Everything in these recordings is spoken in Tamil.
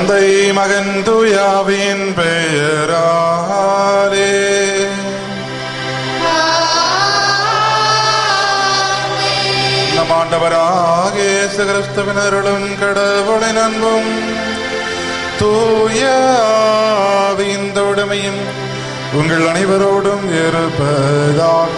தந்தை மகன் தூயாவின் பெயராலே நம் ஆண்டவராக இயேசு கிறிஸ்துவினருளும் கடவுளின் அன்பும் தூய ஆவியின் தோழமையும் உங்கள் அனைவரோடும் இருப்பதாக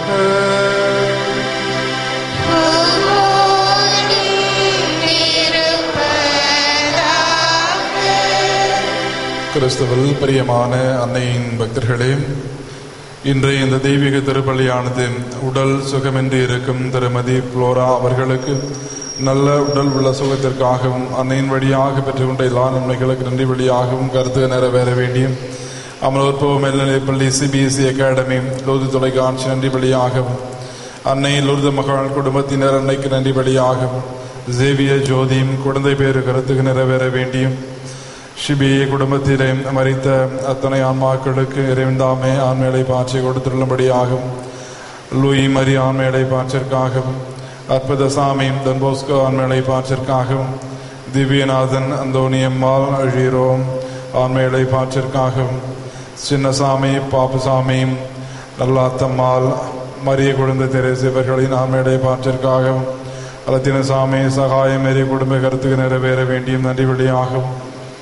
கிறிஸ்துவில் பிரியமான அன்னையின் பக்தர்களே இன்றைய இந்த தெய்வீக திருப்பள்ளியானது உடல் சுகமின்றி இருக்கும் திருமதி புளோரா அவர்களுக்கு நல்ல உடல் உள்ள சுகத்திற்காகவும் அன்னையின் வழியாக பெற்றுக்கொண்ட எல்லா நன்மைகளுக்கு நன்றி வழியாகவும் கருத்து நிறைவேற வேண்டியும் அமலோற்பவ மேல்நிலைப்பள்ளி சிபிஎஸ்இ அகாடமி லோது தொலைக்காட்சி நன்றி வழியாகவும் அன்னை லோர்து மகள் குடும்பத்தினர் அன்னைக்கு நன்றி வழியாகவும் ஜேவிய ஜோதியும் குழந்தை பேரு கருத்துக்கு நிறைவேற வேண்டியும் ஷிபியை குடும்பத்திலே மறித்த அத்தனை ஆன்மாக்களுக்கு இறைவந்தாமே ஆண்மையை பாய்ச்சி கொடுத்துள்ளபடியாகவும் லூயி மரி ஆண்மையை பாய்ச்சிற்காகவும் அற்புத சாமி தன்போஸ்கோ ஆண்மையை பாய்ச்சிற்காகவும் திவ்யநாதன் அந்தோனியம்மாள் அழீரோம் ஆண்மையை பாய்ச்சிற்காகவும் சின்னசாமி பாப்புசாமியும் நல்லாத்தம்மாள் மரிய குழந்தை தெரேசு இவர்களின் ஆண்மையை பாய்ச்சிற்காகவும் அலத்தினசாமி சகாயம் மேரிய குடும்ப கருத்துக்கு நிறைவேற வேண்டியும் நன்றி வழியாகவும்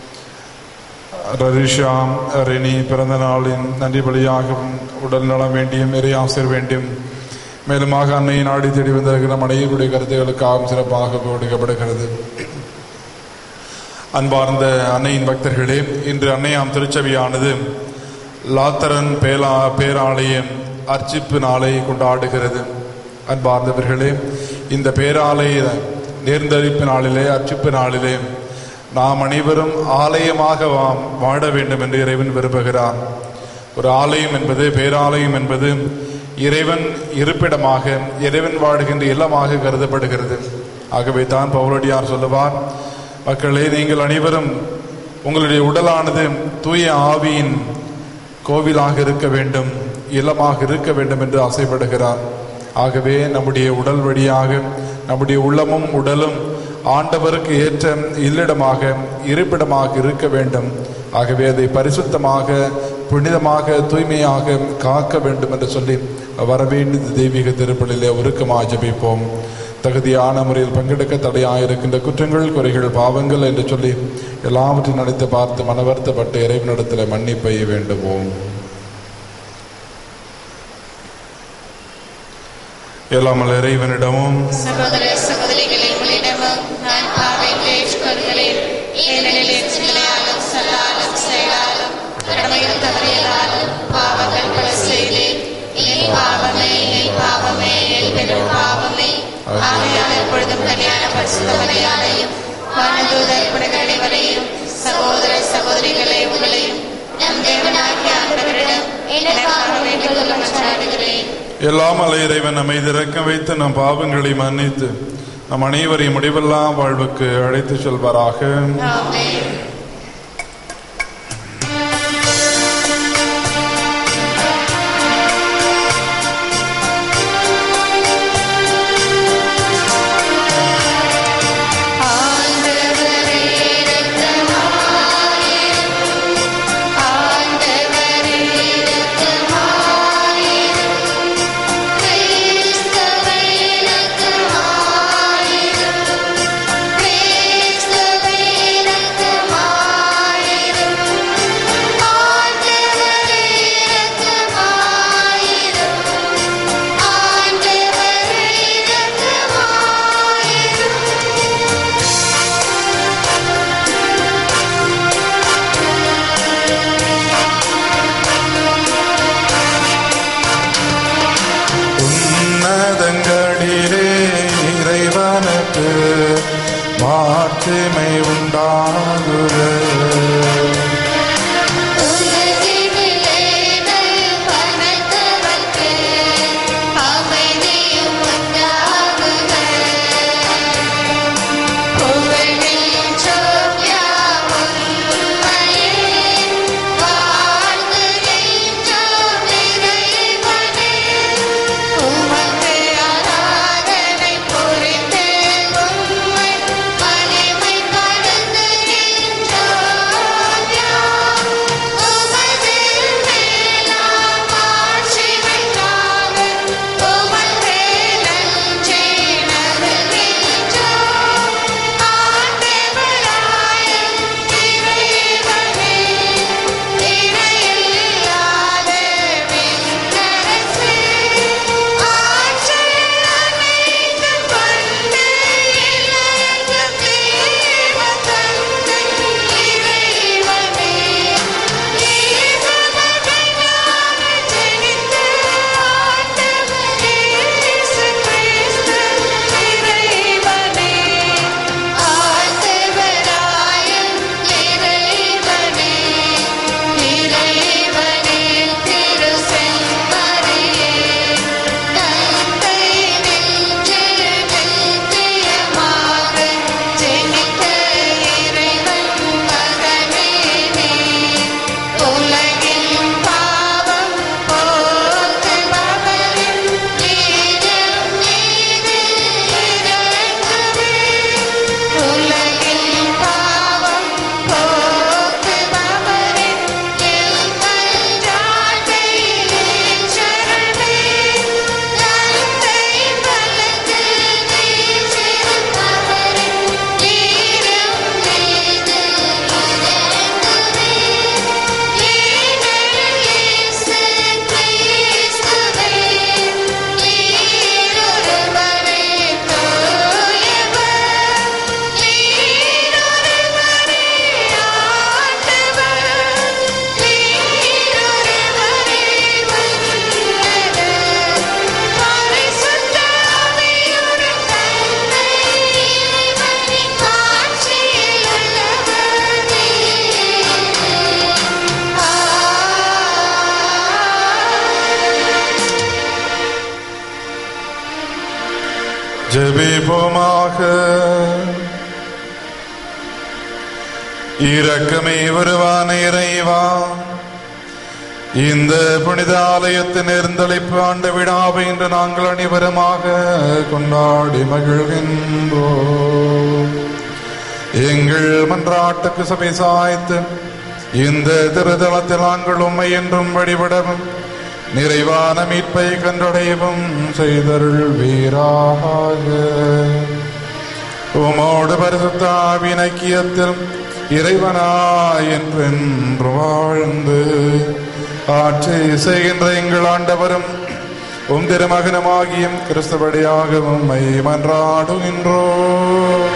ரரிஷாம் ரெனி பிறந்த நாளின் நன்றி பலியாகவும் உடல் நலம் வேண்டியும் இறையாசிர் வேண்டியும் மேலுமாக அன்னையை நாடி தேடி வந்திருக்கிற மனைவியுடைய கருத்துகளுக்காகவும் சிறப்பாக கொடுக்கப்படுகிறது அன்பார்ந்த அன்னையின் பக்தர்களே இன்று அன்னையாம் திருச்சபையானது லாத்தரன் பேலா பேராலய அர்ச்சிப்பு நாளை கொண்டாடுகிறது அன்பார்ந்தவர்களே இந்த பேராலய நேர்ந்தரிப்பு நாளிலே அர்ச்சிப்பு நாளிலே நாம் அனைவரும் ஆலயமாக வா- வாழ வேண்டும் என்று இறைவன் விரும்புகிறார் ஒரு ஆலயம் என்பது பேராலயம் என்பது இறைவன் இருப்பிடமாக இறைவன் வாழ்கின்ற இல்லமாக கருதப்படுகிறது ஆகவே தான் பவுலடியார் சொல்லுவார் மக்களே நீங்கள் அனைவரும் உங்களுடைய உடலானது தூய ஆவியின் கோவிலாக இருக்க வேண்டும் இல்லமாக இருக்க வேண்டும் என்று ஆசைப்படுகிறார் ஆகவே நம்முடைய உடல் வழியாக நம்முடைய உள்ளமும் உடலும் ஆண்டவருக்கு ஏற்ற இல்லிடமாக இருப்பிடமாக இருக்க வேண்டும் ஆகவே அதை பரிசுத்தமாக புனிதமாக தூய்மையாக காக்க வேண்டும் என்று சொல்லி வரவேண்டிய தெய்வீக திருப்பலிலே உருக்கமாக ஜெபிப்போம் தகுதியான முறையில் பங்கெடுக்க தடையாயிருக்கின்ற குற்றங்கள் குறைகள் பாவங்கள் என்று சொல்லி எல்லாவற்றையும் நினைத்து பார்த்து மனவருத்தப்பட்டு இறைவனிடத்தில் மன்னிப்பை வேண்டுவோம் எல்லாமல் இறைவனிடமும் சகோதர சகோதரிகளை உங்களிடமும் நான் பாவை ஏற்றுக்கொள்கிறேன் ஏனெனில் எச்சிலையாலும் சொல்லாலும் செயலாலும் கடமையில் தவறியதாலும் பாவங்கள் பல செய்தேன் என் பாவமே என் பாவமே என் பெரும் பாவமே ஆகையால் எப்பொழுதும் கல்யாண பரிசுத்த மலையாளையும் வானதூதர் புனிதர் அனைவரையும் சகோதர சகோதரிகளை உங்களையும் நம் தேவனாகிய ஆண்டவரிடம் எனக்காக வேண்டிக் கொள்ள மன்றாடுகிறேன் எல்லாம் அல்ல இறைவன் நம்மை திறக்க வைத்து நம் பாவங்களை மன்னித்து நம் அனைவரையும் முடிவெல்லா வாழ்வுக்கு அழைத்து செல்வாராக ஆமென் ஆண்டவரே இரக்கமாயிரும் ஆண்டவரே இரக்கமாயிரும் கிறிஸ்துவே இரக்கமாயிரும் கிறிஸ்துவே இரக்கமாயிரும் ஜெபிப்போமாக இரக்கமே வருவான இறைவா இந்த புனித ஆலயத்தின் இருந்தளிப்பு ஆண்டு விழாவை இன்று நாங்கள் அனைவருமாக கொண்டாடி மகிழ்கின்றோம் எங்கள் மன்றாட்டுக்கு சபை சாய்த்து இந்த திருதலத்தில் நாங்கள் உண்மை என்றும் வழிபடவும் நிறைவான மீட்பை கண்டடையவும் செய்தருள் வீராக உமோடு பரிசுத்தாவின் ஐக்கியத்தில் இறைவனாய் என்றென்று வாழ்ந்து ஆட்சி செய்கின்ற எங்கள் ஆண்டவரும் உம் திருமகனமாகியும் கிறிஸ்தபடியாக உம்மை மன்றாடுகின்றோம்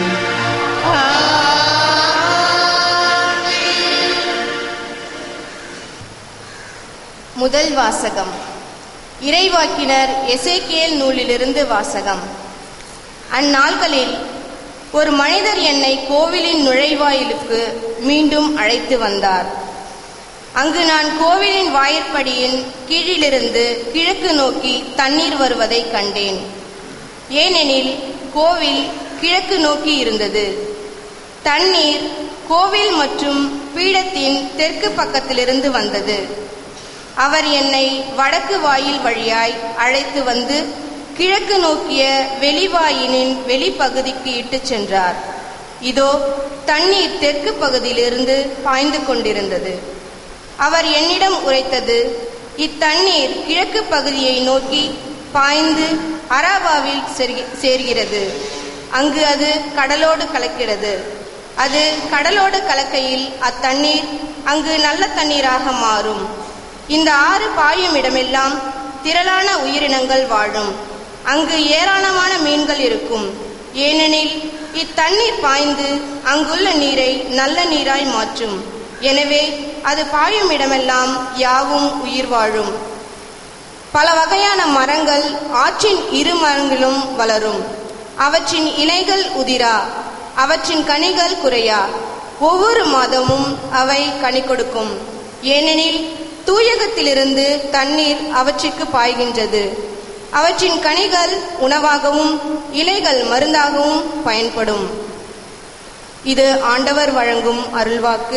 முதல் வாசகம் இறைவாக்கினர் எசேக்கியேல் நூலிலிருந்து வாசகம் அந்நாள்களில் ஒரு மனிதர் என்னை கோவிலின் நுழைவாயிலுக்கு மீண்டும் அழைத்து வந்தார் அங்கு நான் கோவிலின் வாயிற்படியின் கீழிலிருந்து கிழக்கு நோக்கி தண்ணீர் வருவதை கண்டேன் ஏனெனில் கோவில் கிழக்கு நோக்கி இருந்தது தண்ணீர் கோவில் மற்றும் பீடத்தின் தெற்கு பக்கத்திலிருந்து வந்தது அவர் என்னை வடக்கு வாயில் வழியாய் அழைத்து வந்து கிழக்கு நோக்கிய வெளிவாயினின் வெளிப்பகுதிக்கு இட்டுச் சென்றார் இதோ தண்ணீர் தெற்கு பகுதியிலிருந்து பாய்ந்து கொண்டிருந்தது அவர் என்னிடம் உரைத்தது இத்தண்ணீர் கிழக்கு பகுதியை நோக்கி பாய்ந்து அராபாவில் செர்கி- சேர்கிறது அங்கு அது கடலோடு கலக்கிறது அது கடலோடு கலக்கையில் அத்தண்ணீர் அங்கு நல்ல தண்ணீராக மாறும் இந்த ஆறு பாயும் இடமெல்லாம் திரளான உயிரினங்கள் வாழும் அங்கு ஏராளமான மீன்கள் இருக்கும் ஏனெனில் இத்தண்ணீர் பாய்ந்து அங்குள்ள நீரை நல்ல நீராய் மாற்றும் எனவே அது பாயும் இடமெல்லாம் யாவும் உயிர் வாழும் பல வகையான மரங்கள் ஆற்றின் இரு மரங்களும் வளரும் அவற்றின் இலைகள் உதிரா அவற்றின் கனிகள் குறையா ஒவ்வொரு மாதமும் அவை கனி கொடுக்கும் ஏனெனில் தூயகத்திலிருந்து தண்ணீர் அவற்றிற்கு பாய்கின்றது அவற்றின் கனிகள் உணவாகவும் இலைகள் மருந்தாகவும் பயன்படும் இது ஆண்டவர் வழங்கும் அருள்வாக்கு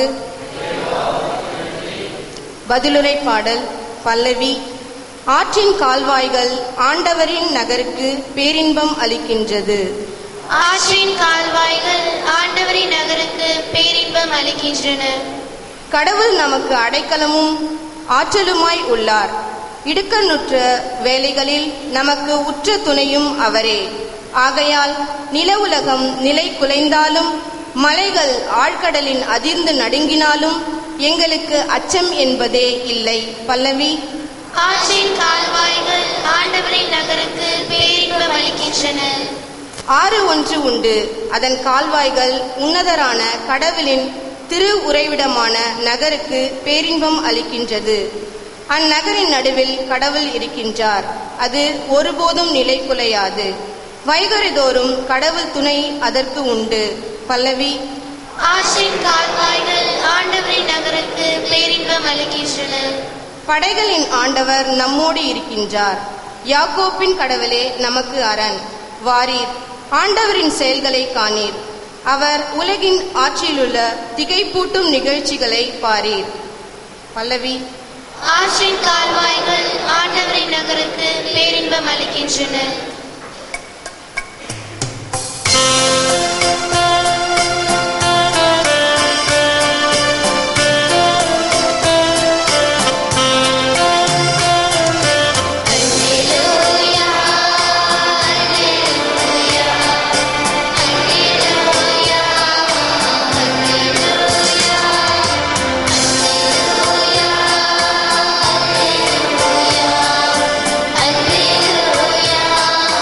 பதிலுரை பாடல் பல்லவி ஆற்றின் கால்வாய்கள் ஆண்டவரின் நகருக்கு பேரின்பம் அளிக்கின்றது ஆற்றின் கால்வாய்கள் ஆண்டவரின் நகருக்கு பேரின்பம் அளிக்கின்றன கடவுள் நமக்கு அடைக்கலமும் ஆற்றலுமாய் உள்ளார் இடுக்கண்ணுற்ற வேலைகளில் நமக்கு உற்ற துணையும் அவரே ஆகையால் நில உலகம் நிலை குலைந்தாலும் மலைகள் ஆழ்கடலின் அதிர்ந்து நடுங்கினாலும் எங்களுக்கு அச்சம் என்பதே இல்லை பல்லவி ஆற்றின் கால்வாய்கள் ஆண்டவரின் நகருக்கு பேரின்பம் அளிக்கின்றன ஆறு ஒன்று உண்டு அதன் கால்வாய்கள் உன்னதரான கடவுளின் திரு உறைவிடமான நகருக்கு பேரின்பம் அளிக்கின்றது அந்நகரின் நடுவில் கடவுள் இருக்கின்றார் அது ஒருபோதும் நிலை குலையாது வைகரிதோறும் கடவுள் துணை அதற்கு உண்டு பல்லவி ஆற்றின் கால்வாய்கள் ஆண்டவரின் நகருக்கு பேரின்பம் அளிக்கின்றன படைகளின் ஆண்டவர் நம்மோடு இருக்கின்றார் யாக்கோப்பின் கடவுளே நமக்கு அரண் வாரீர் ஆண்டவரின் செயல்களை காணீர் அவர் உலகின் ஆட்சியிலுள்ள திகைப்பூட்டும் நிகழ்ச்சிகளை பாரீர் பல்லவி ஆற்றின் கால்வாய்கள் ஆண்டவரின் நகருக்கு பேரின்பம் அளிக்கின்றன Alleluia.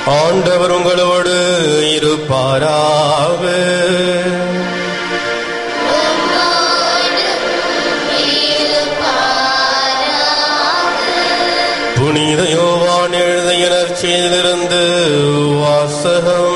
ஆண்டவர் உங்களோடு இருப்பாராக புனித யோவான் எழுதிய நற்செய்திலிருந்து வாசகம்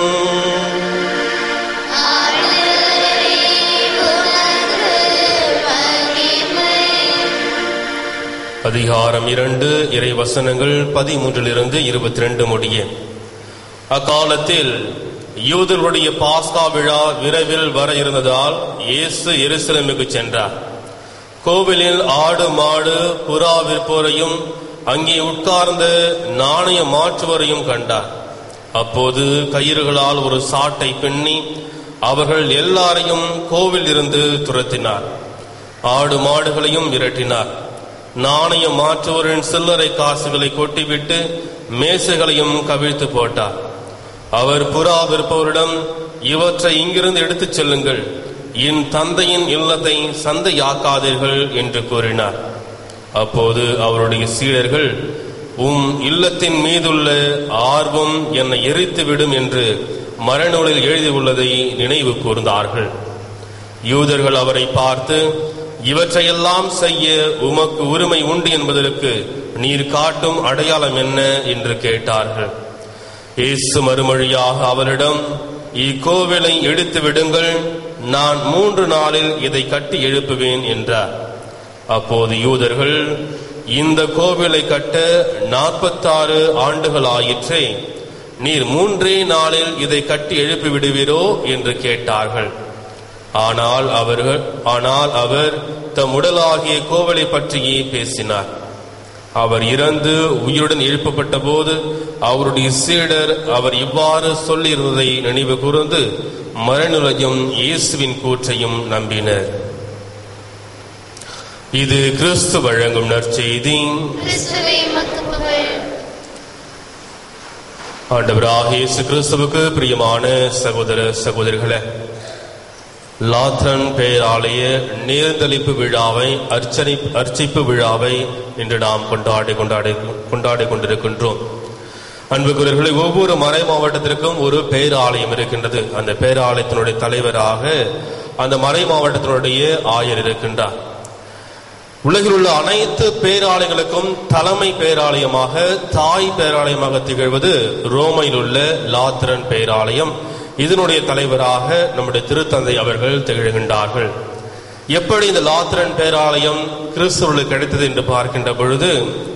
அதிகாரம் இரண்டு இறை வசனங்கள் பதிமூன்றிலிருந்து இருபத்தி ரெண்டு முடிய அக்காலத்தில் யூதர்களுடைய பாஸ்கா விழா விரைவில் வர இருந்ததால் இயேசு எருசலேமுக்கு சென்றார் கோவிலில் ஆடு மாடு புறா விற்போரையும் அங்கே உட்கார்ந்த நாணய மாற்றுவரையும் கண்டார் அப்போது கயிறுகளால் ஒரு சாட்டை பின்னி அவர்கள் எல்லாரையும் கோவில் இருந்து துரத்தினார் ஆடு மாடுகளையும் விரட்டினார் நாணய மாற்றுவோரின் சில்லறை காசுகளை கொட்டிவிட்டு மேசைகளையும் கவிழ்த்து போட்டார் அவர் புறா விற்பவரிடம் இவற்றை இங்கிருந்து எடுத்துச் செல்லுங்கள் என் தந்தையின் இல்லத்தை சந்தையாக்காதீர்கள் என்று கூறினார் அப்போது அவருடைய சீடர்கள் உம் இல்லத்தின் மீதுள்ள ஆர்வம் என்னை எரித்துவிடும் என்று மரநூலில் எழுதியுள்ளதை நினைவு கூர்ந்தார்கள் யூதர்கள் அவரை பார்த்து இவற்றையெல்லாம் செய்ய உமக்கு உரிமை உண்டு என்பதற்கு நீர் காட்டும் அடையாளம் என்ன என்று கேட்டார்கள் இயேசு மறுமொழியாக அவரிடம் இக்கோவிலை எடுத்து விடுங்கள் நான் மூன்று நாளில் இதை கட்டி எழுப்புவேன் என்றார் அப்போது யூதர்கள் இந்த கோவிலை கட்ட நாற்பத்தாறு ஆண்டுகள் ஆயிற்றே நீர் மூன்றே நாளில் இதை கட்டி எழுப்பி விடுவீரோ என்று கேட்டார்கள் ஆனால் அவர்கள் ஆனால் அவர் தம் உடலாகிய கோவிலை பற்றியே பேசினார் அவர் இறந்து உயிருடன் எழுப்பப்பட்ட போது அவருடைய சீடர் அவர் இவ்வாறு சொல்லியிருந்ததை நினைவு கூர்ந்து மரணுலையும் இயேசுவின் கூற்றையும் நம்பினர் இது கிறிஸ்து வழங்கும் நற்செய்தி கிறிஸ்துவே மக்கு புகழ் ஆண்டவராக இயேசு கிறிஸ்துவுக்கு பிரியமான சகோதர சகோதரிகளே லாத்ரன் பேராலய நேர்ந்தளிப்பு விழாவை அர்ச்சனை அர்ச்சிப்பு விழாவை இன்று நாம் கொண்டாடி கொண்டாடி கொண்டாடி கொண்டிருக்கின்றோம் அன்புக்குரியவர்களே ஒவ்வொரு மறை மாவட்டத்திற்கும் ஒரு பேராலயம் இருக்கின்றது அந்த பேராலயத்தினுடைய தலைவராக அந்த மறை மாவட்டத்தினுடைய ஆயர் இருக்கின்றார் உலகில் உள்ள அனைத்து பேராலயங்களுக்கும் தலைமை பேராலயமாக தாய் பேராலயமாக திகழ்வது ரோமையில் உள்ள லாத்திரன் பேராலயம் இதனுடைய தலைவராக நம்முடைய திருத்தந்தை அவர்கள் திகழ்கின்றார்கள் எப்படி இந்த லாத்திரன் பேராலயம் கிறிஸ்தவர்களுக்கு கிடைத்தது என்று பார்க்கின்ற பொழுது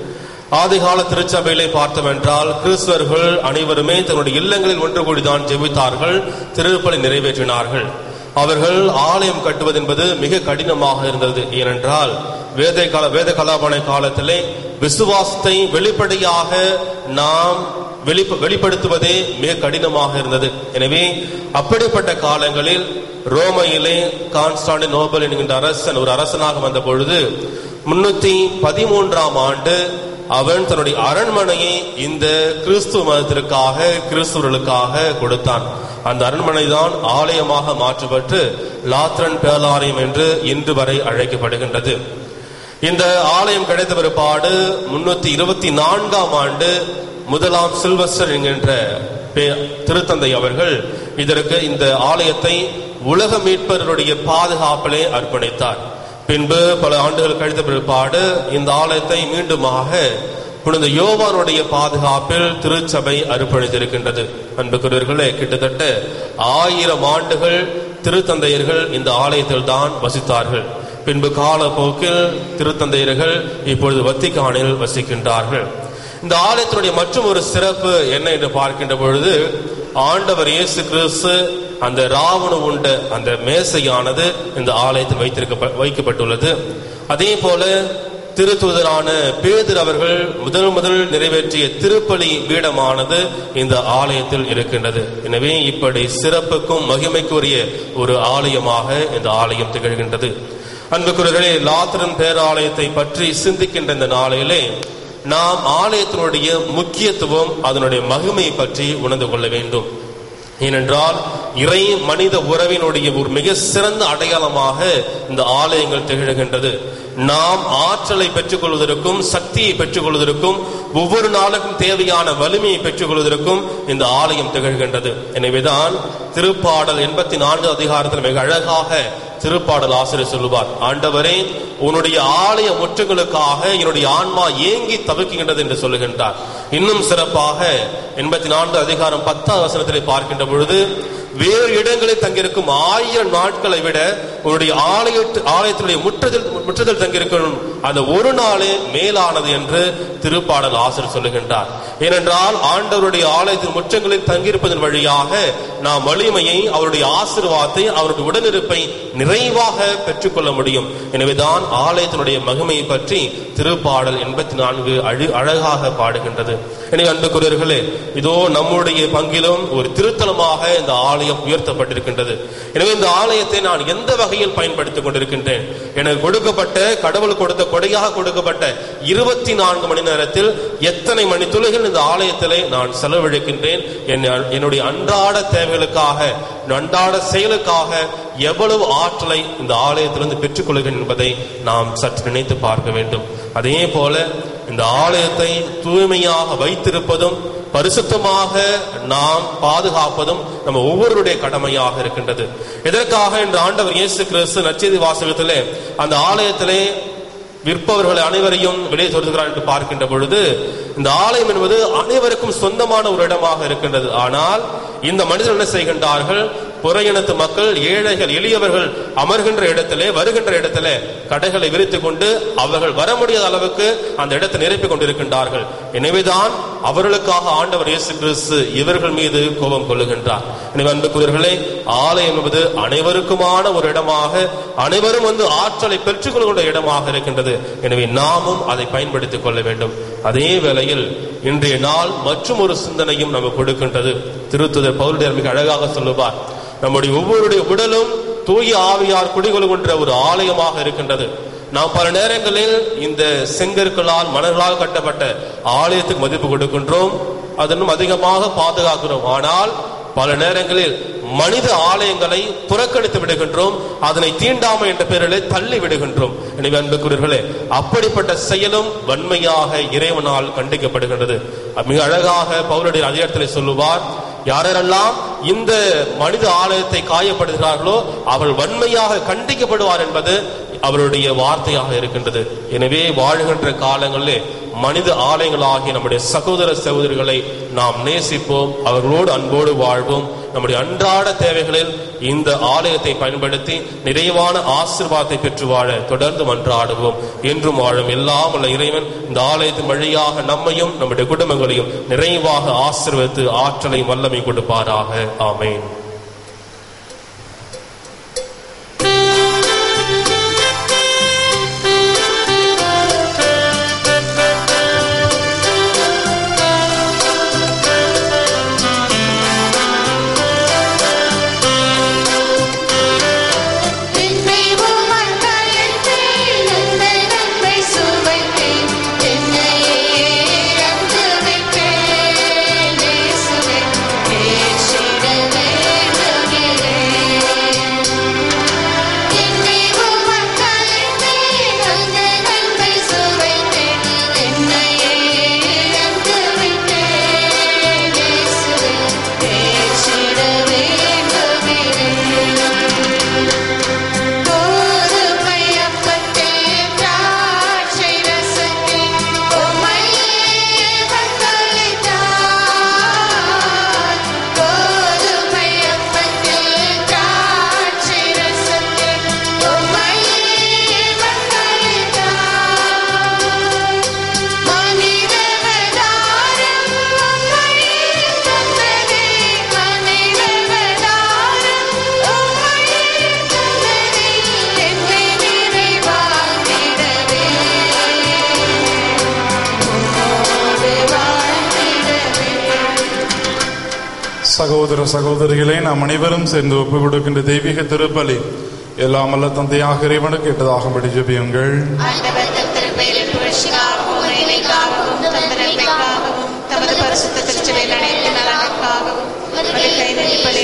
ஆதிகால திருச்சபையிலே பார்த்தவென்றால் கிறிஸ்தவர்கள் அனைவருமே தன்னுடைய இல்லங்களில் ஒன்று கூடிதான் ஜெபித்தார்கள் திருப்பலி நிறைவேற்றினார்கள் அவர்கள் ஆலயம் கட்டுவது என்பது மிக கடினமாக இருந்தது ஏனென்றால் வேத கால வேத கலாபன காலத்திலே விசுவாசத்தை வெளிப்படையாக நாம் வெளிப்ப வெளிப்படுத்துவதே மிக கடினமாக இருந்தது எனவே அப்படிப்பட்ட காலங்களில் ரோமையிலே கான்ஸ்டாண்டி நோபல் என்கின்ற அரசன் ஒரு அரசனாக வந்த பொழுது முன்னூத்தி பதிமூன்றாம் ஆண்டு அவன் தன்னுடைய அரண்மனையை இந்த கிறிஸ்துவ மதத்திற்காக கிறிஸ்துவர்களுக்காக கொடுத்தான் அந்த அரண்மனை தான் ஆலயமாக மாற்றப்பட்டு லாத்ரன் பேலாலயம் என்று இன்று வரை அழைக்கப்படுகின்றது இந்த ஆலயம் கிடைத்த பிற்பாடு முன்னூத்தி இருபத்தி நான்காம் ஆண்டு முதலாம் சில்வஸ்டர் என்கின்ற பே- திருத்தந்தை அவர்கள் இதற்கு இந்த ஆலயத்தை உலக மீட்பருடைய பாதுகாப்பிலே அர்ப்பணித்தார் பின்பு பல ஆண்டுகள் கழித்த பிற்பாடு இந்த ஆலயத்தை மீண்டுமாக புனித யோவானுடைய பாதுகாப்பில் திருச்சபை அர்ப்பணித்திருக்கின்றது அன்புக்குரியவர்களே கிட்டத்தட்ட ஆயிரம் ஆண்டுகள் திருத்தந்தையர்கள் இந்த ஆலயத்தில் தான் வசித்தார்கள் பின்பு காலப்போக்கில் திருத்தந்தையர்கள் இப்பொழுது வத்திக்கானில் வசிக்கின்றார்கள் இந்த ஆலயத்தினுடைய மற்றும் ஒரு சிறப்பு என்ன என்று பார்க்கின்ற பொழுது ஆண்டவர் இயேசு கிறிஸ்து அந்த ராவண உண்ட அந்த மேசையானது இந்த ஆலயத்தில் வைத்திருக்க வைக்கப்பட்டுள்ளது அதே போல திருத்துதரான பேதர் அவர்கள் முதல் முதல் நிறைவேற்றிய திருப்பலி பீடமானது இந்த ஆலயத்தில் இருக்கின்றது எனவே இப்படி சிறப்புக்கும் மகிமைக்குரிய ஒரு ஆலயமாக இந்த ஆலயம் திகழ்கின்றது அன்புக்குரியவர்களே லாத்திரன் பேராலயத்தை பற்றி சிந்திக்கின்ற இந்த நாளையிலே நாம் ஆலயத்தினுடைய முக்கியத்துவம் அதனுடைய மகிமை பற்றி உணர்ந்து கொள்ள வேண்டும் ஏனென்றால் இறை மனித உறவினுடைய ஒரு மிக சிறந்த அடையாளமாக இந்த ஆலயங்கள் திகழ்கின்றது நாம் ஆற்றலை பெற்றுக்கொள்வதற்கும் சக்தியை பெற்றுக்கொள்வதற்கும் ஒவ்வொரு நாளுக்கும் தேவையான வலிமையை பெற்றுக்கொள்வதற்கும் இந்த ஆலயம் திகழ்கின்றது எனவேதான் திருப்பாடல் எண்பத்தி நான்கு அதிகாரத்தில் மிக அழகாக திருப்பாடல் ஆசிரியர் சொல்லுவார் ஆண்டவரே உன்னுடைய ஆலய முற்றுகளுக்காக என்னுடைய ஆன்மா ஏங்கி தவிக்கின்றது என்று சொல்லுகின்றார் இன்னும் சிறப்பாக எண்பத்தி நான்கு அதிகாரம் பத்தாம் வசனத்திலே பார்க்கின்ற பொழுது வேறு இடங்களில் தங்கியிருக்கும் ஆயிரம் நாட்களை விட உன்னுடைய ஆலய ஆலயத்தினுடைய முற்றுதல் முற்றுதல் தங்கியிருக்கும் அந்த ஒரு நாளே மேலானது என்று திருப்பாடல் ஆசிரியர் சொல்லுகின்றார் ஏனென்றால் ஆண்டவருடைய ஆலயத்தின் முற்றங்களில் தங்கியிருப்பதன் வழியாக நாம் வலிமையை அவருடைய ஆசீர்வாதத்தை அவருடைய உடனிருப்பை நிறைவாக பெற்றுக்கொள்ள முடியும் எனவேதான் ஆலயத்தினுடைய மகிமையை பற்றி திருப்பாடல் எண்பத்தி நான்கு அழு அழகாக பாடுகின்றது எனவே அன்புக்குரியவர்களே இதோ நம்முடைய பங்கிலும் ஒரு திருத்தலமாக இந்த ஆலயம் உயர்த்தப்பட்டிருக்கின்றது எனவே இந்த ஆலயத்தை நான் எந்த வகையில் பயன்படுத்திக் கொண்டிருக்கின்றேன் எனக்கு கொடுக்கப்பட்ட கடவுள் கொடுத்த கொடையாக கொடுக்கப்பட்ட இருபத்தி நான்கு மணி நேரத்தில் எத்தனை மணி துளைகள் இந்த ஆலயத்திலே நான் செலவழிக்கின்றேன் என் என்னுடைய அன்றாட தேவைகளுக்காக அன்றாட செயலுக்காக எவ்வளவு ஆற்றலை இந்த ஆலயத்திலிருந்து பெற்றுக்கொள்கிறேன் என்பதை நாம் சற்று நினைத்து பார்க்க வேண்டும் அதே போல இந்த ஆலயத்தை தூய்மையாக வைத்திருப்பதும் பரிசுத்தமாக நாம் பாதுகாப்பதும் நம்ம ஒவ்வொருடைய கடமையாக இருக்கின்றது எதற்காக இந்த ஆண்டவர் இயேசு கிறிஸ்து நச்செய்தி வாசகத்திலே அந்த ஆலயத்திலே விற்பவர்கள் அனைவரையும் வெளியே சொல்கிறார் என்று பார்க்கின்ற பொழுது இந்த ஆலயம் என்பது அனைவருக்கும் சொந்தமான ஒரு இடமாக இருக்கின்றது ஆனால் இந்த மனிதர்கள் என்ன செய்கின்றார்கள் புறையினத்து மக்கள் ஏழைகள் எளியவர்கள் அமர்கின்ற இடத்திலே வருகின்ற இடத்திலே கடைகளை விரித்துக் கொண்டு அவர்கள் வர முடியாத அளவுக்கு அந்த இடத்தை நிரப்பிக் கொண்டிருக்கின்றார்கள் எனவேதான் அவர்களுக்காக ஆண்டவர் இயேசு கிறிஸ்து இவர்கள் மீது கோபம் கொள்ளுகின்றார் எனவே அன்புக்குரியவர்களே ஆலயம் என்பது அனைவருக்குமான ஒரு இடமாக அனைவரும் வந்து ஆற்றலை பெற்றுக்கொள்கின்ற இடமாக இருக்கின்றது எனவே நாமும் அதை பயன்படுத்திக் கொள்ள வேண்டும் அதே வேளையில் இன்றைய நாள் மற்றும் ஒரு சிந்தனையும் நமக்கு கொடுக்கின்றது திருத்துதர் பவுலுடைய மிக அழகாக சொல்லுவார் நம்முடைய ஒவ்வொருடைய உடலும் தூய ஆவியார் குடிகொள்கின்ற ஒரு ஆலயமாக இருக்கின்றது நாம் பல நேரங்களில் இந்த செங்கற்களால் மணல்களால் கட்டப்பட்ட ஆலயத்துக்கு மதிப்பு கொடுக்கின்றோம் அதனும் அதிகமாக பாதுகாக்கிறோம் ஆனால் பல நேரங்களில் மனித ஆலயங்களை புறக்கணித்து விடுகின்றோம் அதனை தீண்டாமை என்ற பெயரிலே தள்ளி விடுகின்றோம் எனவே அன்புக்குரியவர்களே அப்படிப்பட்ட செயலும் வன்மையாக இறைவனால் கண்டிக்கப்படுகின்றது மிக அழகாக பவுலுடைய அதிகாரத்தில் சொல்லுவார் யாரெல்லாம் இந்த மனித ஆலயத்தை காயப்படுகிறார்களோ அவர்கள் வன்மையாக கண்டிக்கப்படுவார் என்பது அவருடைய வார்த்தையாக இருக்கின்றது எனவே வாழ்கின்ற காலங்களிலே மனித ஆலயங்களாகிய நம்முடைய சகோதர சகோதரிகளை நாம் நேசிப்போம் அவர்களோடு அன்போடு வாழ்வோம் நம்முடைய அன்றாட தேவைகளில் இந்த ஆலயத்தை பயன்படுத்தி நிறைவான ஆசிர்வாதத்தை பெற்று வாழ தொடர்ந்து மன்றாடுவோம் என்றும் வாழும் எல்லாம் உள்ள இறைவன் இந்த ஆலயத்தின் வழியாக நம்மையும் நம்முடைய குடும்பங்களையும் நிறைவாக ஆசிர்வதித்து ஆற்றலை வல்லமை கொடுப்பாராக ஆமேன் என்னை உமக்களித்தேன் உந்தன் அன்பை சுவைத்தேன் என்னையே இழந்து விட்டேன் இயேசுவே பேசிட வேண்டுகிறேன் என்னை உமக்களித்தேன் உந்தன் அன்பை சுவைத்தேன் என்னையே இழந்து விட்டேன் இயேசுவே பேசிட வேண்டுகிறேன் ஒரு கையப்பத்தில் திராட்சை ரசத்தில் உம்மையே வந்தளித்தார். ஒரு கையப்பத்தில் திராட்சை ரசத்தில் உம்மையே வந்தளித்தார். மனிதவதாரம் உம்மையே தந்ததே. மனிதவதாரம் உம்மையே தந்ததே. என்னை நிறைவாக்கிடவே. உம்மோடு வாழ்ந்திடவே. சகோதர சகோதரிகளே நாம் அனைவரும் சேர்ந்து ஒப்புக் கொடுக்கின்ற தெய்வீக திருப்பலி எல்லாம் அல்ல தந்தையாக இறைவனுக்கு கேட்டதாகும்படி ஜெபியுங்கள் ஆண்டவர் தம் திருப்பெயரின் புகழ்ச்சிக்காகவும் உரிமைக்காகவும் தம் பிறப்பைக்காகவும் தமது பரிசுத்த திருச்சபையில் அனைத்து நலனுக்காகவும் உமது கைதடிப்பதை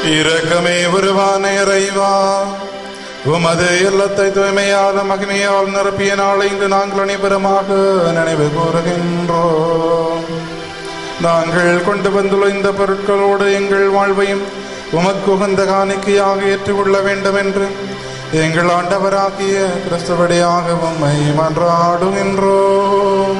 இரக்கமே உருவான இறைவா உமது இல்லத்தை தூய்மையால் மகிமையால் நிரப்பிய நாளை இன்று நாங்கள் அனைவருமாக நினைவு கூறுகின்றோம் நாங்கள் கொண்டு வந்துள்ள இந்த பொருட்களோடு எங்கள் வாழ்வையும் உமக்கு உகந்த காணிக்கையாக ஏற்றுக்கொள்ள வேண்டும் என்று எங்கள் ஆண்டவராகிய கிறிஸ்துவடியாக உம்மை மன்றாடுகின்றோம்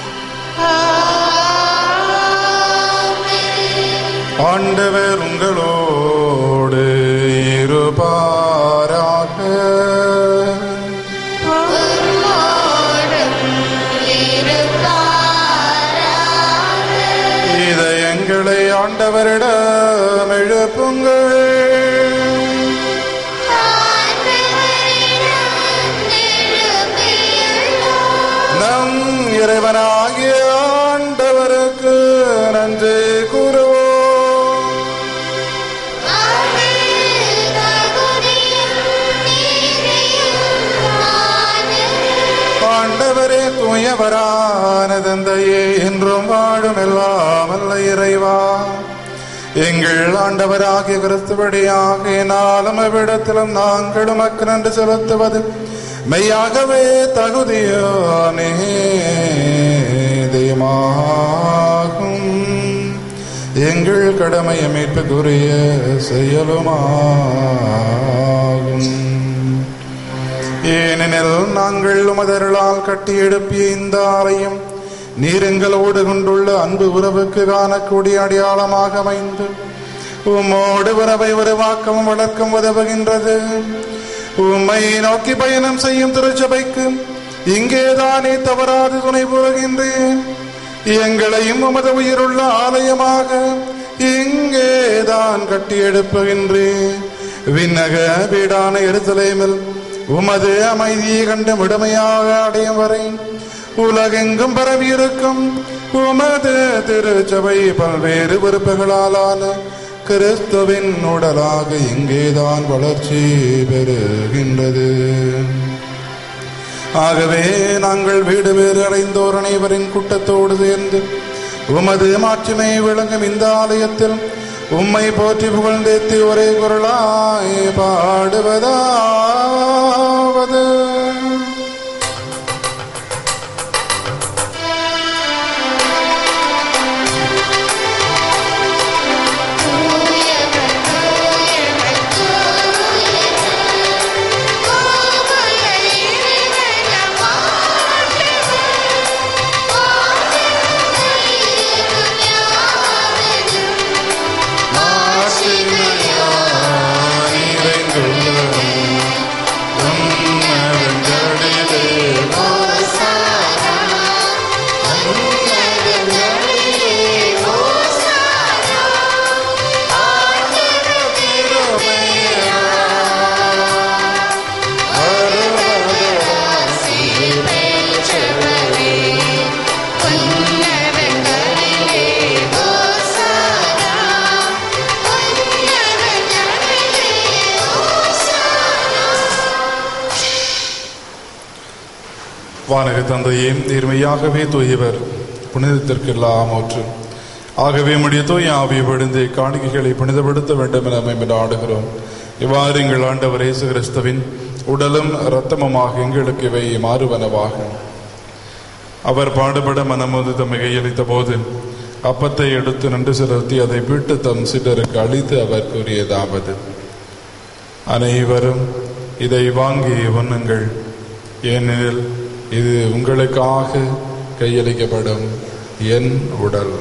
ஆண்டவர் உங்களோடு இருப்பாராக இதயங்களை ஆண்டவரிடம் எழுப்புங்கள் நம் இறைவனாகிய ஆண்டவருக்கு நன்றி கூறுவோம் ஆண்டவரே தூயவரான தந்தையே என்றும் வாழும் எல்லாம் அல்ல இறைவா எங்கள் ஆண்டவராகிய கிறிஸ்துவடியாக நாளும் அவ்விடத்திலும் நாங்கள் உமக்கு நன்றி செலுத்துவது மெய்யாகவே தகுதியானே தெய்வமாகும் எங்கள் கடமையை மீட்புக்குரிய செயலுமாகும் ஏனெனில் நாங்கள் உமதருளால் கட்டி எழுப்பிய இந்த ஆலயம் நீரெங்களோடு கொண்டுள்ள அன்பு உறவுக்கு காணக்கூடிய அடையாளமாக அமைந்து உம்மோடு உறவை உருவாக்கவும் வளர்க்கவும் உதவுகின்றது உம்மை நோக்கி பயணம் செய்யும் திருச்சபைக்கு இங்கேதானே தவறாது துணை புரிகின்றேன் எங்களையும் உமது உயிருள்ள ஆலயமாக இங்கேதான் கட்டி எழுப்புகின்றேன் விண்ணக வீடான எருசலேமில் உமது அமைதியை கண்டு விடுமையாக அடையும் வரை உலகெங்கும் பரவியிருக்கும் உமது திருச்சபை பல்வேறு உறுப்புகளாலான கிறிஸ்துவின் உடலாக இங்கேதான் வளர்ச்சி பெறுகின்றது ஆகவே நாங்கள் வீடு வேறு அடைந்தோர் அனைவரின் கூட்டத்தோடு சேர்ந்து உமது மாட்சிமை விளங்கும் இந்த ஆலயத்தில் உம்மை போற்றி புகழ்ந்தேத்தி ஒரே குரலாய் பாடுவதாவது வானக தந்தையே நேர்மையாகவே தூயவர் புனிதத்திற்கெல்லாம் ஒற்று ஆகவே முடிய தூய ஆவியை விழுந்து காணிக்கைகளை புனிதப்படுத்த வேண்டும் என நம்மை நாடுகிறோம் இவ்வாறு எங்கள் ஆண்டவர் இயேசு கிறிஸ்துவின் உடலும் இரத்தமுமாக எங்களுக்கு இவை மாறுவனவாக அவர் பாடுபட மனமுது தம்மை கையளித்த போது அப்பத்தை எடுத்து நன்று செலுத்தி அதை விட்டு தம் சிலருக்கு அளித்து அவர் கூறியதாவது அனைவரும் இதை வாங்கி உண்ணுங்கள் ஏனெனில் இது உங்களுக்காக கையளிக்கப்படும் என் உடல்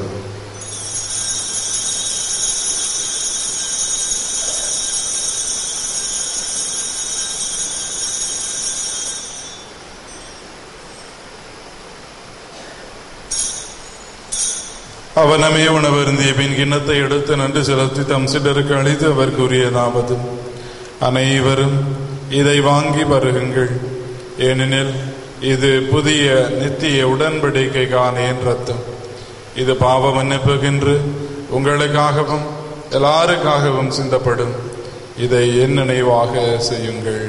அவனமே உணவருந்திய பின் கிண்ணத்தை எடுத்து நன்று செலுத்தி தம் சிலருக்கு அளித்து அவர் கூறியதாவது அனைவரும் இதை வாங்கி பருகுங்கள் ஏனெனில் இது புதிய நித்திய உடன்படிக்கைக்கான என் ரத்தம் இது பாவ மன்னிப்புகின்று உங்களுக்காகவும் எல்லாருக்காகவும் சிந்தப்படும் இதை என் நினைவாக செய்யுங்கள்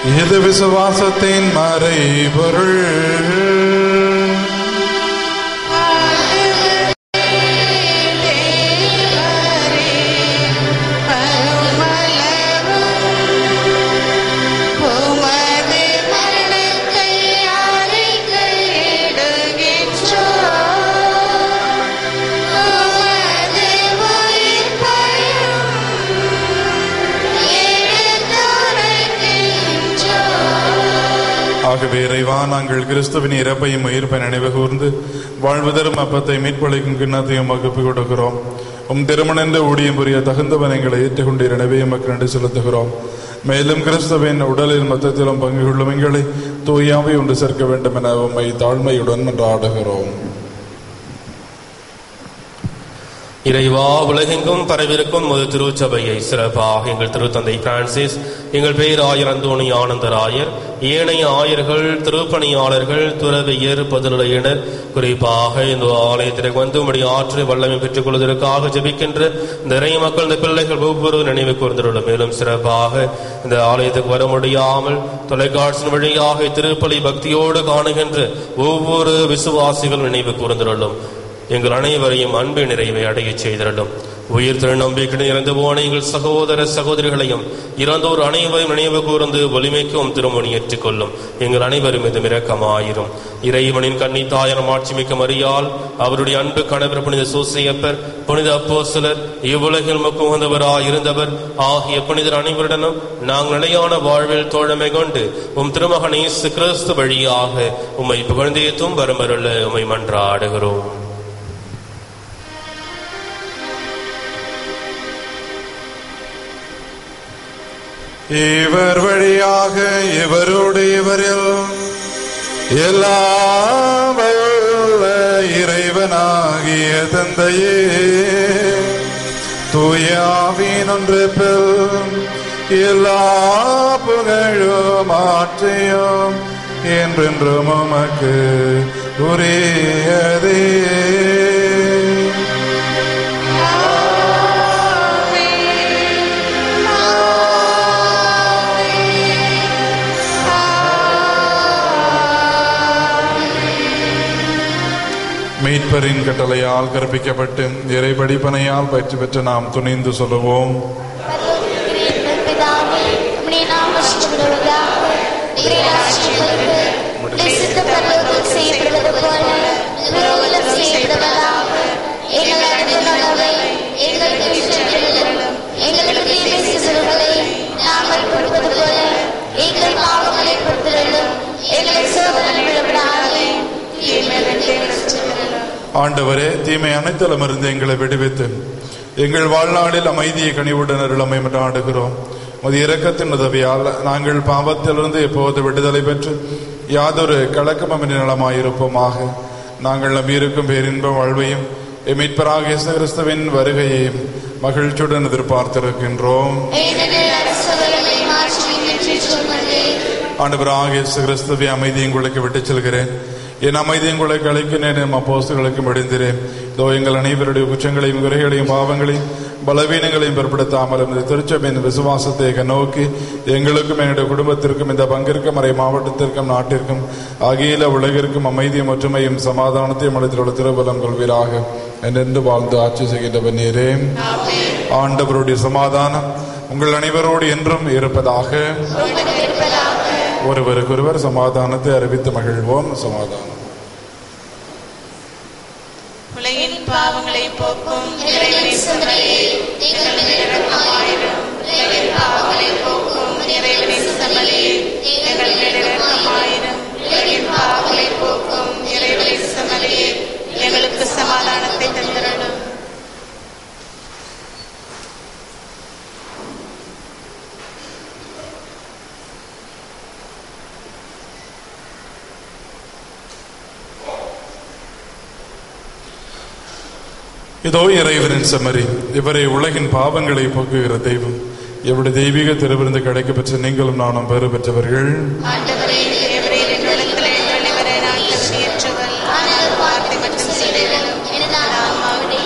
இது விசுவாசத்தின் மறைபொருள் உமது மரணத்தை அறிக்கையிடுகின்றோம். உமது உயிர்ப்பையும் எடுத்துரைக்கின்றோம். ஆகவே இறைவா நாங்கள் கிறிஸ்துவின் இறப்பையும் உயிர்ப்பை நினைவு கூர்ந்து வாழ்வு தரும் அப்பத்தை மீட்பளிக்கும் கிண்ணத்தையும் வகுப்பு கொடுக்கிறோம் உம் திருமணந்த ஊழியம் புரிய தகுந்தவன் எங்களை ஏற்றுக்கொண்டு எனவே எமக்கு நன்றி செலுத்துகிறோம் மேலும் கிறிஸ்துவின் உடலில் மொத்தத்திலும் பங்கு கொள்ளும் எங்களை தூயாவை ஒன்று சேர்க்க வேண்டும் என உம்மை தாழ்மையுடன் மன்றாடுகிறோம் இறைவா உலகெங்கும் பரவிருக்கும் முது திருச்சபையை சிறப்பாக எங்கள் திருத்தந்தை பிரான்சிஸ் எங்கள் பேராயர் அந்தோணி ஆனந்தராயர் ஏனைய ஆயர்கள் திருப்பணியாளர்கள் துறவியர் பொதுநிலையினர் குறிப்பாக இந்த ஆலயத்திற்கு வந்து உம்முடைய ஆற்று வல்லமை பெற்றுக் கொள்வதற்காக ஜெபிக்கின்ற இந்த இறை மக்கள் இந்த பிள்ளைகள் ஒவ்வொரு நினைவு கூர்ந்துள்ளோம் மேலும் சிறப்பாக இந்த ஆலயத்துக்கு வர முடியாமல் தொலைக்காட்சியின் வழியாக திருப்பலி பக்தியோடு காணுகின்ற ஒவ்வொரு விசுவாசிகள் நினைவு கூர்ந்துள்ளோம் எங்கள் அனைவரையும் அன்பு நிறைவை அடையச் செய்திருளும் உயிர் திருநம்பிக்கை இறந்து போன எங்கள் சகோதர சகோதரிகளையும் இறந்தோர் அனைவரையும் நினைவு கூர்ந்து வலிமைக்கும் திருமணி ஏற்றுக்கொள்ளும் எங்கள் அனைவரும் இது இரக்கமாயிரும் இறைவனின் கன்னித்தாயனம் ஆட்சிமிக்க மறியால் அவருடைய அன்பு கணவர் புனித சூசையப்பர் புனித அப்போஸ்தலர் இவ்வுலகில் முக்கு வந்தவராய் இருந்தவர் ஆகிய புனிதர் அனைவருடனும் நாங்கள் நிலையான வாழ்வில் தோழமை கொண்டு உம் திருமகன் இயேசு கிறிஸ்து வழியாக உம்மை புகழ்ந்தேத்தும் வரமருள உம்மை மன்றாடுகிறோம் இவர் வழியாக இவரோடு இவரில் எல்லாம் வல்ல இறைவனாகிய தந்தையே தூயாவின் ஒன்று எல்லா புகழும் ஆற்றையும் என்றென்றும் உமக்கு உரியதே மீட்பரின் கட்டளையால் கற்பிக்கப்பட்டு இறை படிப்பனையால் பயிற்சி பெற்ற நாம் துணிந்து சொல்லுவோம் எங்கள் பிதாவே, உம்முடைய நாமம் சுத்தப்படுவதாக. உம்முடைய ராஜ்யம் வருக. உம்முடைய சித்தம் பரலோகத்தில் செய்யப்படுவது போல பூலோகத்திலும் செய்யப்படுவதாக. எங்கள் அனுதின உணவை எங்களுக்கு இன்று அளித்தருளும். எங்களுக்கு தீமை செய்தவர்களை நாங்கள் பொறுப்பது போல எங்கள் பாவங்களை பொறுத்தருளும். எங்களை சோதனையில் விடவிடாதே. தீமையிலிருந்து எங்களை ரட்சித்தருளும். ஆண்டவரே தீமை அனைத்திலும் இருந்து எங்களை விடுவித்து எங்கள் வாழ்நாளில் அமைதியை கனிவுடன் அருளமை ஆடுகிறோம் உமது இரக்கத்தின் உதவியால் நாங்கள் பாவத்திலிருந்து எப்போது விடுதலை பெற்று யாதொரு கலக்கமின்றி நலமாயிருப்போமாக நாங்கள் நம்பியிருக்கும் பேரின்ப வாழ்வையும் மீட்பராக இயேசு கிறிஸ்துவின் வருகையையும் மகிழ்ச்சியுடன் எதிர்பார்த்திருக்கின்றோம் ஏனெனில் அரசவர்களை மாற்றி வெற்றி சொன்னதே ஆண்டவராக இயேசு கிறிஸ்துவை அமைதியை உங்களுக்கு விட்டுச் செல்கிறேன் என் அமைதியை உங்களுக்கு அளிக்கிறேன் என் அப்போஸ்தலர்களுக்கும் அடைந்திரேன் இதோ எங்கள் அனைவருடைய குற்றங்களையும் குறைகளையும் பாவங்களையும் பலவீனங்களையும் பிற்படுத்தாமலும் இந்த திருச்சபையின் விசுவாசத்தை நோக்கி எங்களுக்கும் என்னுடைய குடும்பத்திற்கும் இந்த பங்கிற்கும் மறை மாவட்டத்திற்கும் நாட்டிற்கும் அகில உலகிற்கும் அமைதியும் ஒற்றுமையும் சமாதானத்தையும் அளித்துள்ள திருபலம் கொள்வீராக என்றென்று வாழ்ந்து ஆட்சி செய்கின்றவர் நீரே ஆண்டவருடைய சமாதானம் உங்கள் அனைவரோடு என்றும் இருப்பதாக ஒருவருக்கொருவர் சமாதானத்தை அறிவித்து மகிழ்வோம் சமாதானம் உலகின் பாவங்களை போக்கும் இறைவனின் சிந்தனையை எங்கள் மேல் இரக்கமாயிரும். உலகின் பாவங்களை போக்கும் இறைவனின் சமலையே எங்கள் மேல் இரக்கமாயிரும் உலகின் பாவங்களை போக்கும் இறைவனின் சமலையே எங்களுக்கு சமாதானத்தை தந்திரணும் இதோ இறைவனின் செம்மறி இவரை உலகின் பாவங்களை போக்குகிற தெய்வம் எவ்வளவு தெய்வீக திருவிருந்து கிடைக்க பெற்ற நீங்களும் நானும் பெறு பெற்றவர்கள் ஆண்டவரே தேவரே எங்களிடத்தில் எங்களை வர நான் தகுதியற்றவள் ஆனால் வார்த்தை மட்டும் செய்திடலும் எனது ஆன்மாவினை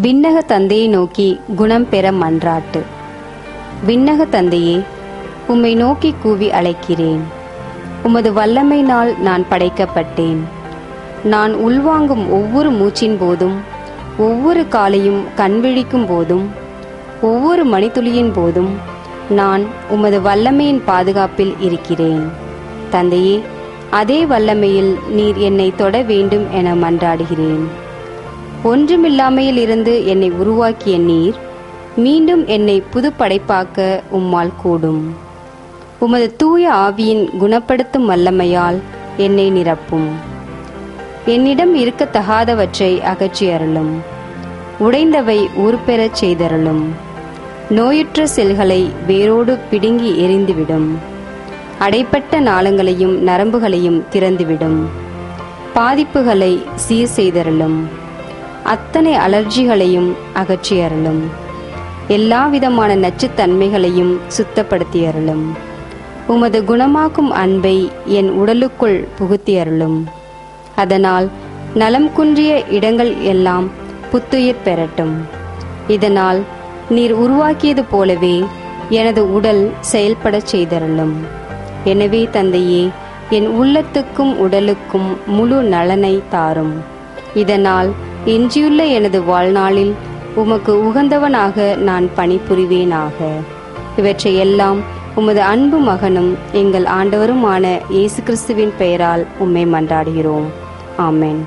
விண்ணக தந்தையை நோக்கி குணம் பெற மன்றாட்டு விண்ணக தந்தையே உம்மை நோக்கி கூவி அழைக்கிறேன் உமது வல்லமையினால் நான் படைக்கப்பட்டேன் நான் உள்வாங்கும் ஒவ்வொரு மூச்சின் போதும் ஒவ்வொரு காலையும் கண்விழிக்கும் போதும் ஒவ்வொரு மணித்துளியின் போதும் நான் உமது வல்லமையின் பாதுகாப்பில் இருக்கிறேன் தந்தையே அதே வல்லமையில் நீர் என்னை தொட வேண்டும் என மன்றாடுகிறேன் ஒன்றுமில்லாமையில் இருந்து என்னை உருவாக்கிய நீர் மீண்டும் என்னை புது படைப்பாக்க உம்மால் கூடும் உமது தூய ஆவியின் குணப்படுத்தும் வல்லமையால் என்னை நிரப்பும் என்னிடம் இருக்கத்தகாதவற்றை அகற்றி அருளும் உடைந்தவை உருப்பெறச் செய்தருளும் நோயுற்ற செல்களை வேரோடு பிடுங்கி எரிந்துவிடும் அடைப்பட்ட நாளங்களையும் நரம்புகளையும் திறந்துவிடும் பாதிப்புகளை சீர் செய்தருளும் அத்தனை அலர்ஜிகளையும் அகற்றி அருளும் எல்லா விதமான நச்சுத்தன்மைகளையும் சுத்தப்படுத்தி அருளும் உமது குணமாக்கும் அன்பை என் உடலுக்குள் புகுத்தி அருளும் அதனால் நலம் குன்றிய இடங்கள் எல்லாம் புத்துயிர் பெறட்டும் இதனால் நீர் உருவாக்கியது போலவே எனது உடல் செயல்படச் செய்தருளும் எனவே தந்தையே என் உள்ளத்துக்கும் உடலுக்கும் முழு நலனை தாரும் இதனால் எஞ்சியுள்ள எனது வாழ்நாளில் உமக்கு உகந்தவனாக நான் பணிபுரிவேனாக இவற்றை எல்லாம் உமது அன்பு மகனும் எங்கள் ஆண்டவருமான இயேசு கிறிஸ்துவின் பெயரால் உம்மை மன்றாடுகிறோம் ஆமென்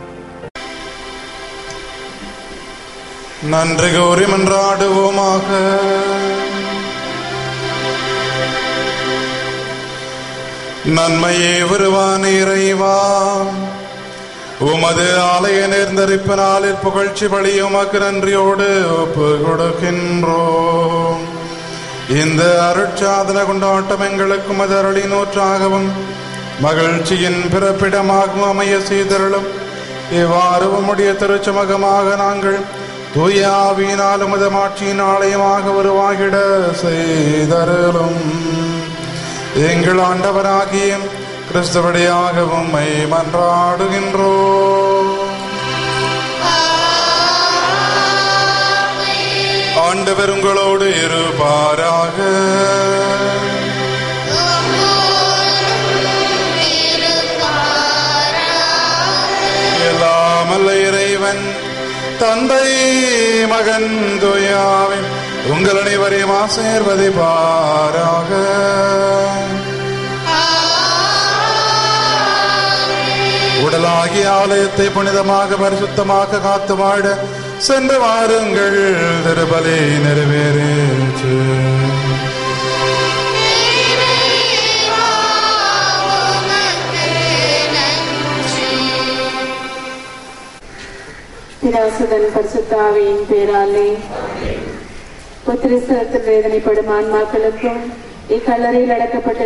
நன்றி கூறி மன்றாடுவோமாக நன்மையே வருவான் இறைவா உமது ஆலய நேர்ந்தரிப்பு நாளில் புகழ்ச்சி பலி உமக்கு நன்றியோடு ஒப்பு கொடுக்கின்றோம் இந்த அருட்சாதன கொண்டாட்டம் எங்களுக்கு உமது அருளி நூற்றாகவும் மகிழ்ச்சியின் பிறப்பிடமாகவும் அமைய செய்தருளும் இவ்வாறு உம்முடைய திருச்சமகமாக நாங்கள் தூய ஆவியினால் உமது மாட்சியின் ஆலயமாக உருவாகிட செய்தருளும் எங்கள் ஆண்டவராகிய கிறிஸ்துவடியாக உம்மை மன்றாடுகின்றோம் ஆண்டவர் உங்களோடு இருப்பாராக எல்லாமல்ல இறைவன் தந்தை மகன் துயாவின் உங்கள் அனைவரையும் ஆசீர்வதிப்பாராக உடலாகிய ஆலயத்தை புனிதமாக பரிசுத்தமாக காத்து வாழ சென்று வாருங்கள் திருபலி நிறைவேறேற்று பிதாசுதன் பரிசுத்தாவியின் பேராலே புத்திரிசத்தில் வேதனைப்படும் ஆன்மாக்களுக்கும் இக்கல்லறையில் அடக்கப்பட்ட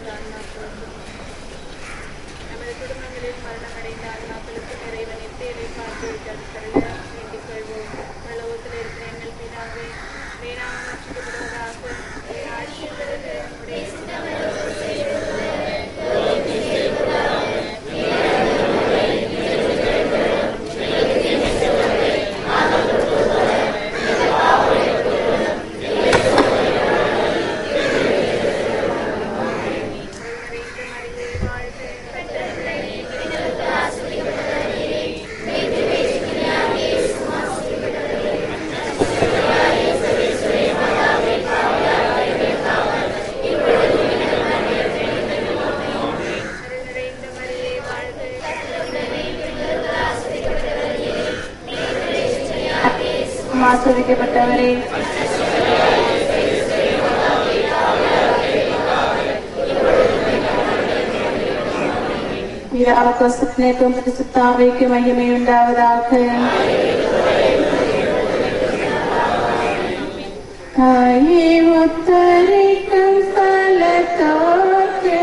ஆஸ்வதிக்கப்பட்டவரே பிதாவுக்கும் சுப்னேக்கும் சுத்தாவைக்கு மகிமை உண்டாவதாக தாயே உத்தரிக்கும் ஸ்தலத்தோர்க்கு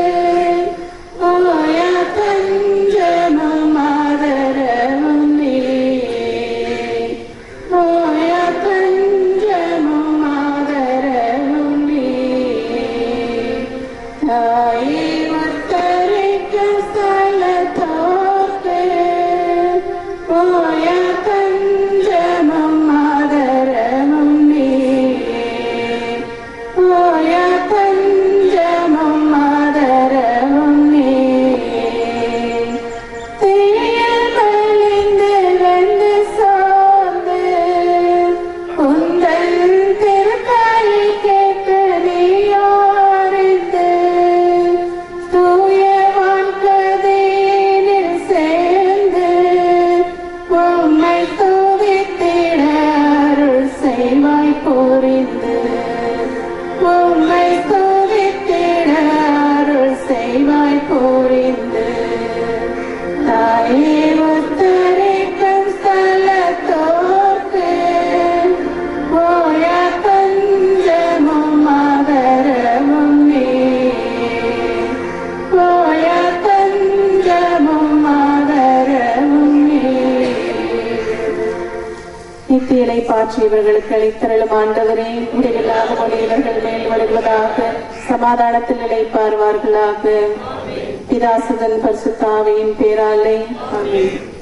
ஓய பஞ்சமும் ஆதரவும் நீரே. ஓய பஞ்சமும் ஆதரவும் நீரே. தாயே உத்தரிக்கும் ஸ்தலத்தோர்க்கு ஓய பஞ்சமும் மாற்றி இவர்களுக்கு அளித்தருளும் ஆண்டவரே முடிவில்லாத மொழி இவர்கள் மேல் வளர்வதாக சமாதானத்தில் நிலைப்பார்வார்களாக பிதாசுதன் பரிசுத்தாவியின் பேராலே ஆமென்